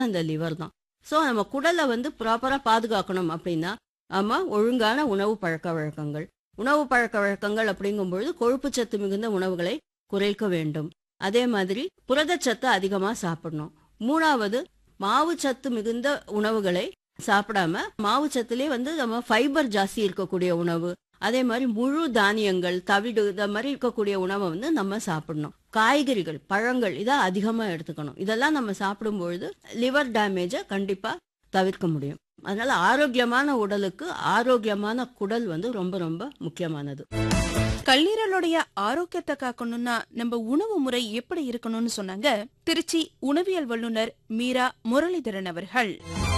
அந்த லிவர் தான் ஸோ நம்ம குடலை வந்து ப்ராப்பராக பாதுகாக்கணும் அப்படின்னா நம்ம ஒழுங்கான உணவு பழக்க வழக்கங்கள் உணவு பழக்க வழக்கங்கள் அப்படிங்கும்பொழுது கொழுப்புச்சத்து மிகுந்த உணவுகளை குறைக்க வேண்டும் அதே மாதிரி புரதச்சத்து அதிகமாக சாப்பிடணும் மூணாவது மாவுச்சத்து மிகுந்த உணவுகளை சாப்பிடாம மாவுச்சத்துலேயே வந்து நம்ம ஃபைபர் ஜாஸ்தி இருக்கக்கூடிய உணவு அதே மாதிரி முழு தானியங்கள் தவிடு இந்த மாதிரி இருக்கக்கூடிய உணவை வந்து நம்ம சாப்பிடணும் காய்கறிகள் பழங்கள் இதை அதிகமாக எடுத்துக்கணும் இதெல்லாம் நம்ம சாப்பிடும்பொழுது லிவர் டேமேஜை கண்டிப்பாக தவிர்க்க முடியும் அதனால ஆரோக்கியமான உடலுக்கு ஆரோக்கியமான குடல் வந்து ரொம்ப ரொம்ப முக்கியமானது கல்லீரலுடைய ஆரோக்கியத்தை காக்கணும்னா நம்ம உணவு முறை எப்படி இருக்கணும்னு சொன்னாங்க திருச்சி உணவியல் வல்லுநர் மீரா முரளிதரன் அவர்கள்